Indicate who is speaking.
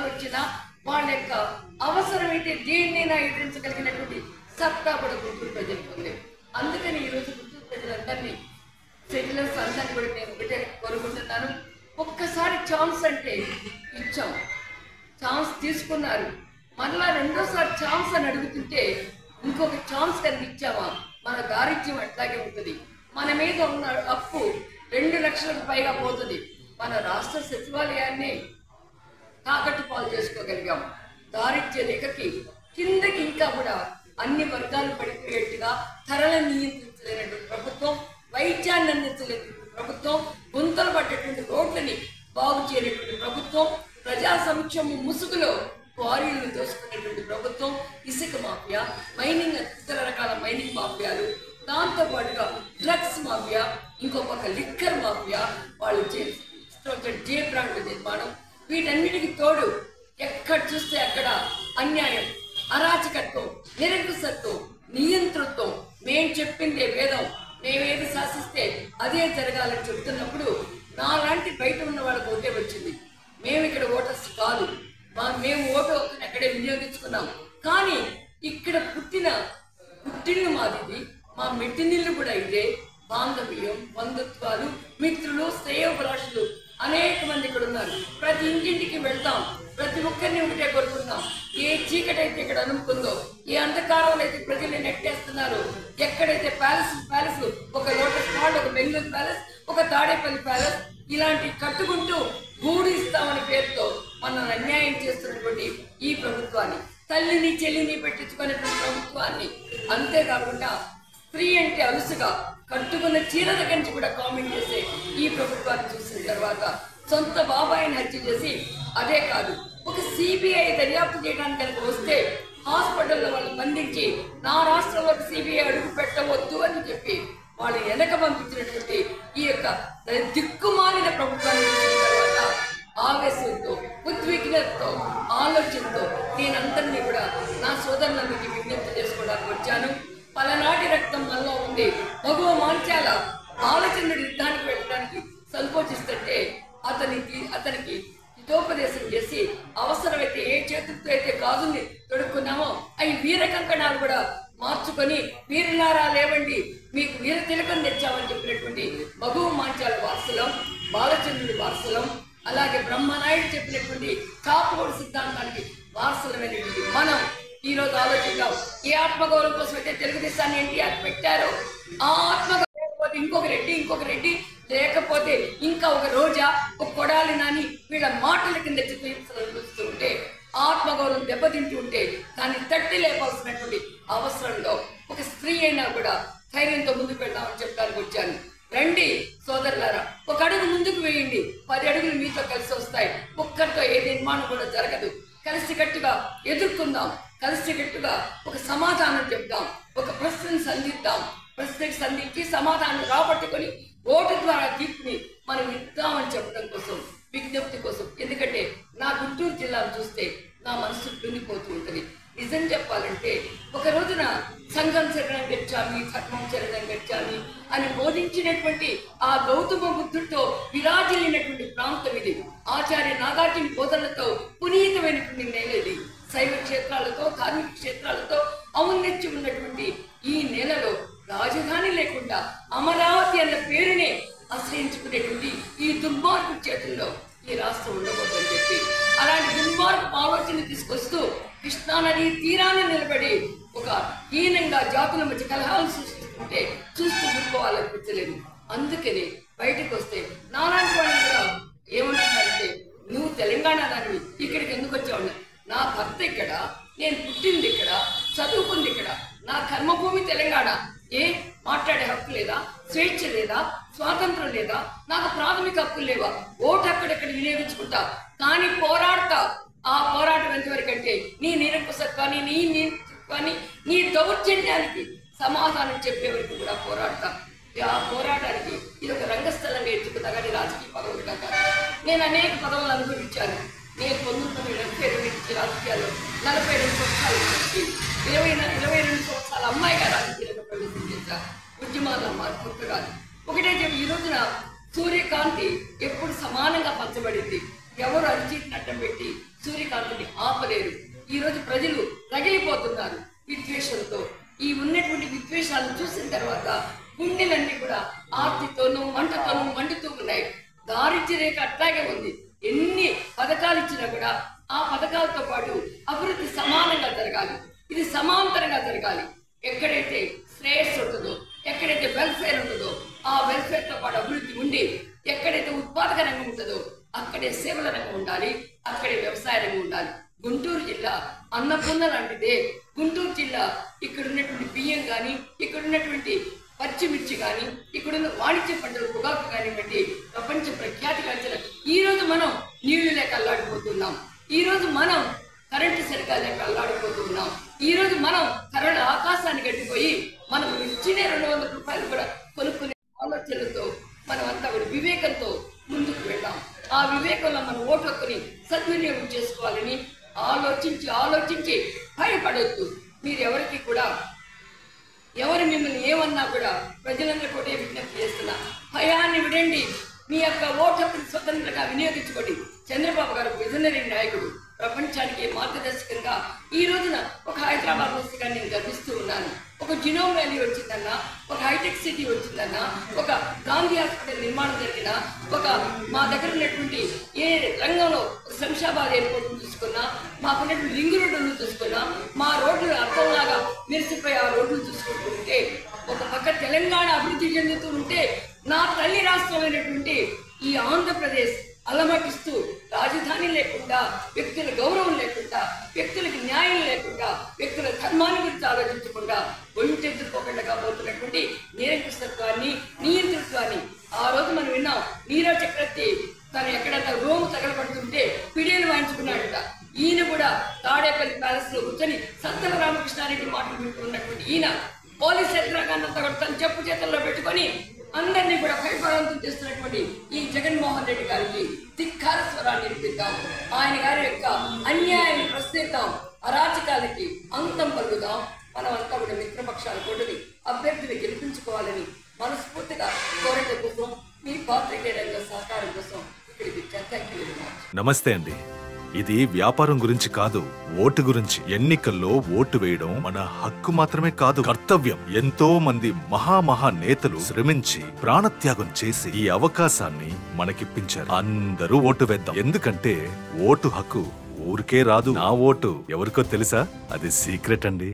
Speaker 1: వచ్చినా వాళ్ళ యొక్క అవసరమైతే దేన్నైనా ఎదిరించగలిగినటువంటి సత్తా కూడా గుంటూరు ప్రజలకు ఉంది అందుకని ఈరోజు గుంటూరు ప్రజలందరినీ సెటిలర్స్ అందరినీ కూడా నేను ఒకటే కోరుకుంటున్నాను ఒక్కసారి ఛాన్స్ అంటే ఇచ్చాం ఛాన్స్ తీసుకున్నారు మరలా రెండోసారి ఛాన్స్ అని అడుగుతుంటే ఇంకొక ఛాన్స్ కనుక ఇచ్చామా మన దారిద్ర్యం అట్లాగే ఉంటుంది మన మీద ఉన్న అప్పు రెండు లక్షలకు పైగా పోతుంది మన రాష్ట్ర సచివాలయాన్ని తాకట్టు పాలు చేసుకోగలిగాం దారిద్ర్య రేఖకి కిందకి ఇంకా కూడా అన్ని వర్గాలు పడిపోయేట్టుగా ధరలను నియంత్రించలేనటువంటి ప్రభుత్వం వైద్యాన్ని అందించలేనటువంటి ప్రభుత్వం గుంతలు పట్టేటువంటి రోడ్లని బాగు చేయనటువంటి ప్రభుత్వం ప్రజా సంక్షేమం ముసుగులో క్వారీలను దోసుకునేటువంటి ప్రభుత్వం ఇసుక మాఫియా మైనింగ్ ఇతర రకాల మైనింగ్ మాఫియాలు దాంతో పాటుగా డ్రగ్స్ మాఫియా ఇంకో పక్క లిక్కర్ మాఫియా వాళ్ళు చేసిన జే బ్రాండ్ నిర్మాణం వీటన్నిటికి తోడు ఎక్కడ చూస్తే అక్కడ అన్యాయం అరాచకత్వం నిరంకుశత్వం నియంతృత్వం మేం చెప్పిందే వేదం మేమేది శాసిస్తే అదే జరగాలని చెప్తున్నప్పుడు నాలాంటి బయట ఉన్న వాళ్ళకి ఓటే వచ్చింది మేము ఇక్కడ ఓటర్స్ కాదు మా మేము ఓటు హక్కుని అక్కడే వినియోగించుకున్నాం కానీ ఇక్కడ పుట్టిన పుట్టిల్లు మాదిది మా మెట్టినిల్లు కూడా ఇదే బాంధవ్యం బంధుత్వాలు మిత్రులు శ్రేయోభిలాషులు అనేక మంది ఇక్కడ ఉన్నారు ప్రతి ఇంటింటికి వెళ్తాం ప్రతి ఒక్కరిని ఒకటే కోరుకుందాం ఏ చీకటి అయితే ఇక్కడ అనుకుందో ఏ అంధకారంలో అయితే ప్రజల్ని నెట్టేస్తున్నారు ఎక్కడైతే ప్యాలెస్ ప్యాలెస్ ఒక లోటస్ పాండ్ ఒక బెంగళూరు ప్యాలెస్ ఒక తాడేపల్లి ప్యాలెస్ ఇలాంటి కట్టుకుంటూ గూడు ఇస్తామని పేరుతో మనల్ని అన్యాయం చేస్తున్నటువంటి ఈ ప్రభుత్వాన్ని తల్లిని చెల్లిని పెట్టించుకునేటువంటి ప్రభుత్వాన్ని అంతేకాకుండా స్త్రీ అంటే అలుసుగా కట్టుకున్న చీర దగ్గర నుంచి కూడా కామెంట్ చేసే ఈ ప్రభుత్వాన్ని చూసిన తర్వాత సొంత బాబాయిని హత్య చేసి అదే కాదు ఒక సిబిఐ దర్యాప్తు చేయడానికి కనుక వస్తే హాస్పిటల్లో వాళ్ళు బంధించి నా రాష్ట్రంలో సిబిఐ అడుగు పెట్టవద్దు అని చెప్పి వాళ్ళు వెనక పంపించినటువంటి ఈ యొక్క దిక్కుమాలిన ప్రభుత్వాన్ని చూసిన తర్వాత ఆవేశంతో ఉద్విగ్నతతో ఆలోచనతో నేనందరినీ కూడా నా సోదరులందరికీ విజ్ఞప్తి చేసుకోవడానికి వచ్చాను పలనాటి రక్తం మనలో ఉంది మగువ మాంచాల బాలచంద్రుడి యుద్ధానికి వెళ్ళడానికి సంకోచిస్తుంటే అతనికి అతనికి హితోపదేశం చేసి అవసరమైతే ఏ చేతులతో అయితే గాజుల్ని తొడుక్కున్నామో అవి వీర కంకణాలు కూడా మార్చుకొని వీరులారా లేవండి మీకు వీర తిలకం తెచ్చామని చెప్పినటువంటి మగువ మాంచాల వారసులం బాలచంద్రుడి వారసులం అలాగే బ్రహ్మనాయుడు చెప్పినటువంటి కాపుగోడు సిద్ధాంతానికి వారసులమైనటువంటి మనం ఈ రోజు ఆలోచిద్దాం ఏ ఆత్మగౌరవం కోసం అయితే తెలుగుదేశాన్ని ఎన్టీఆర్ పెట్టారో ఆ ఆత్మగౌరవం లేకపోతే ఇంకొక రెడ్డి ఇంకొక రెడ్డి లేకపోతే ఇంకా ఒక రోజా ఒక కొడాలి నాని వీళ్ళ మాటల కింద చిత్రీకరిస్తూ ఉంటే ఆత్మగౌరవం దెబ్బతింటూ ఉంటే దాన్ని తట్టి లేపాల్సినటువంటి అవసరంలో ఒక స్త్రీ అయినా కూడా ధైర్యంతో ముందుకు వెళ్దామని చెప్పడానికి వచ్చాను రండి సోదరులారా ఒక అడుగు ముందుకు వేయండి పది అడుగులు మీతో కలిసి వస్తాయి ఒక్కరితో ఏ నిర్మాణం కూడా జరగదు కలిసికట్టుగా ఎదుర్కొందాం కలిసికట్టుగా ఒక సమాధానం చెప్దాం ఒక ప్రశ్నను సంధిద్దాం ప్రశ్నకి సంధించి సమాధానం రాబట్టుకొని ఓటు ద్వారా తీర్పుని మనం ఇద్దామని చెప్పడం కోసం విజ్ఞప్తి కోసం ఎందుకంటే నా గుంటూరు జిల్లాను చూస్తే నా మనసు కుంగిపోతూ ఉంటుంది నిజం చెప్పాలంటే ఒక రోజున సంఘం శరణం గచ్చామి ధర్మం శరణం గచ్చామి అని బోధించినటువంటి ఆ గౌతమ బుద్ధుడితో విరాజిల్లినటువంటి ప్రాంతం ఇది ఆచార్య నాగార్జున బోధనలతో పునీతమైనటువంటి నేల ఇది శైవ క్షేత్రాలతో ధార్మిక క్షేత్రాలతో ఔన్నత్యం ఉన్నటువంటి ఈ నేలలో రాజధాని లేకుండా అమరావతి అన్న పేరునే ఆశ్రయించుకునేటువంటి ఈ దుర్మార్గు చేతుల్లో ఈ రాష్ట్రం ఉండకూడదని చెప్పి అలాంటి దుర్మార్గ ఆలోచన తీసుకొస్తూ కృష్ణానది తీరాన నిలబడి ఒక హీనంగా జాతుల మధ్య కలహాలు సృష్టిస్తుంటే చూస్తూ ఊరుకోవాలనిపించలేదు అందుకని బయటకు వస్తే నాలాంటి వాళ్ళు కూడా ఏమంటున్నారంటే నువ్వు తెలంగాణ దానివి ఇక్కడికి ఎందుకు వచ్చావు నా భర్త ఇక్కడ నేను పుట్టింది ఇక్కడ చదువుకుంది ఇక్కడ నా కర్మభూమి తెలంగాణ ఏ మాట్లాడే హక్కు లేదా స్వేచ్ఛ లేదా స్వాతంత్రం లేదా నాకు ప్రాథమిక హక్కులు లేవా ఓటు అక్కడెక్కడ వినియోగించుకుంటా కానీ పోరాడతా ఆ పోరాటం ఎంతవరకు అంటే నీ నిరంకుశత్వాన్ని నీ నీత్వాన్ని నీ దౌర్జన్యానికి సమాధానం చెప్పే వరకు కూడా పోరాడతా ఆ పోరాటానికి ఇది ఒక రంగస్థలంగా ఎత్తుకుతా కానీ రాజకీయ పదవులు కాక నేను అనేక పదవులు అనుభవించాను నేను పంతొమ్మిది వందల డెబ్బై రెండు నుంచి రాజకీయాల్లో నలభై రెండు సంవత్సరాలు నుంచి ఇరవై న- ఇరవై రెండు సంవత్సరాల అమ్మాయిగా రాజకీయాల్లో ప్రవేశం చేశా ఉద్యమాల మార్పుగా ఒకటే చెప్పి ఈ రోజున సూర్యకాంతి ఎప్పుడు సమానంగా పంచబడింది ఎవరు అరిచేతిని అడ్డం పెట్టి సూర్యకాంతిని ఆపలేరు ఈ రోజు ప్రజలు రగిలిపోతున్నారు విద్వేషంతో ఈ ఉన్నటువంటి విద్వేషాలను చూసిన తర్వాత గుండెలన్నీ కూడా ఆర్తితోనూ మంటతోనూ మండుతూ ఉన్నాయి దారిద్ర్య రేఖ అట్లాగే ఉంది ఎన్ని పథకాలు ఇచ్చినా కూడా ఆ పథకాలతో పాటు అభివృద్ధి సమానంగా జరగాలి ఇది సమాంతరంగా జరగాలి ఎక్కడైతే శ్రేయస్సు ఉంటుందో ఎక్కడైతే వెల్ఫేర్ ఉంటుందో ఆ వెల్ఫేర్ తో పాటు అభివృద్ధి ఉండి ఎక్కడైతే ఉత్పాదక రంగం ఉంటుందో అక్కడే సేవల రంగం ఉండాలి అక్కడే వ్యవసాయ రంగం ఉండాలి గుంటూరు జిల్లా అన్నపూర్ణ లాంటిదే గుంటూరు జిల్లా ఇక్కడ ఉన్నటువంటి బియ్యం కానీ ఇక్కడ ఉన్నటువంటి పచ్చిమిర్చి కానీ ఇక్కడున్న వాణిజ్య పంటలు పొగాకు కానివ్వండి ప్రపంచ ప్రఖ్యాతి గాంచిన ఈ రోజు మనం నీళ్లు లేక అల్లాడిపోతున్నాం ఈ రోజు మనం కరెంటు సరిగా లేక అల్లాడిపోతున్నాం ఈ రోజు మనం కరెంట్ ఆకాశాన్ని గట్టిపోయి మనం ఇచ్చిన రెండు వందల రూపాయలు కూడా కొనుక్కునే ఆలోచనలతో మనం అంతా కూడా వివేకంతో ముందుకు వెళ్దాం ఆ వివేకంలో మన ఓటు హక్కుని సద్వినియోగం చేసుకోవాలని ఆలోచించి ఆలోచించి భయపడొద్దు మీరు ఎవరికి కూడా ఎవరు మిమ్మల్ని ఏమన్నా కూడా ప్రజలందరూ కూడా విజ్ఞప్తి చేస్తున్నా భయాన్ని విడండి మీ యొక్క ఓటు హక్కుని స్వతంత్రంగా వినియోగించుకోండి చంద్రబాబు గారు విజనరీ నాయకుడు ప్రపంచానికి మార్గదర్శకంగా ఈ రోజున ఒక హైదరాబాద్ వస్తుగా నేను గర్విస్తూ ఉన్నాను ఒక జినోమ్ వ్యాలీ వచ్చిందన్నా ఒక హైటెక్ సిటీ వచ్చిందన్నా ఒక గాంధీ హాస్పిటల్ నిర్మాణం జరిగిన ఒక మా దగ్గర ఉన్నటువంటి ఏ రంగంలో శంషాబాద్ ఎయిర్పోర్ట్ చూసుకున్నా మాకున్నటువంటి రింగ్ రోడ్డును చూసుకున్నా మా రోడ్లు అర్థంలాగా మెరిసిపోయి ఆ రోడ్లు చూసుకుంటూ ఉంటే ఒక పక్క తెలంగాణ అభివృద్ధి చెందుతూ ఉంటే నా తల్లి రాష్ట్రమైనటువంటి ఈ ఆంధ్రప్రదేశ్ అలమటిస్తూ రాజధాని లేకుండా వ్యక్తుల గౌరవం లేకుండా వ్యక్తులకు న్యాయం లేకుండా వ్యక్తుల ధర్మాన్ని గురించి ఆలోచించకుండా ఒంటెత్తుకోకుండా పోతున్నటువంటి నిరంకుశత్వాన్ని నియంతృత్వాన్ని ఆ రోజు మనం విన్నాం నీరజ్ చక్రవర్తి తను ఎక్కడన్నా రోము తగలబడుతుంటే పిడియలు వాయించుకున్నాడట ఈయన కూడా తాడేపల్లి ప్యాలెస్ లో కూర్చొని సత్తల రామకృష్ణారెడ్డి మాటలు వింటున్నటువంటి ఈయన పోలీస్ యంత్రాంగాన్ని అంతా కూడా తన చెప్పు చేతుల్లో పెట్టుకొని అందరినీ కూడా భయపడవంతం చేస్తున్నటువంటి ఈ జగన్మోహన్ రెడ్డి గారికి ధిక్కార స్వరాన్ని వినిపిద్దాం ఆయన గారి యొక్క అన్యాయాన్ని ప్రశ్నిద్దాం అరాచకాలకి అంతం పలుకుదాం మనం అంతా కూడా మిత్రపక్షాల కొడుని అభ్యర్థిని గెలిపించుకోవాలని మనస్ఫూర్తిగా కోరట కోసం మీ పాత్రికేయ రంగ సహకారం కోసం ఇక్కడికి వచ్చాను థ్యాంక్ యూ వెరీ మచ్
Speaker 2: నమస్తే అండి ఇది వ్యాపారం గురించి కాదు ఓటు గురించి ఎన్నికల్లో ఓటు వేయడం మన హక్కు మాత్రమే కాదు కర్తవ్యం ఎంతో మంది మహామహా నేతలు శ్రమించి ప్రాణత్యాగం చేసి ఈ అవకాశాన్ని మనకిప్పించారు అందరూ ఓటు వేద్దాం ఎందుకంటే ఓటు హక్కు ఊరికే రాదు నా ఓటు ఎవరికో తెలుసా అది సీక్రెట్ అండి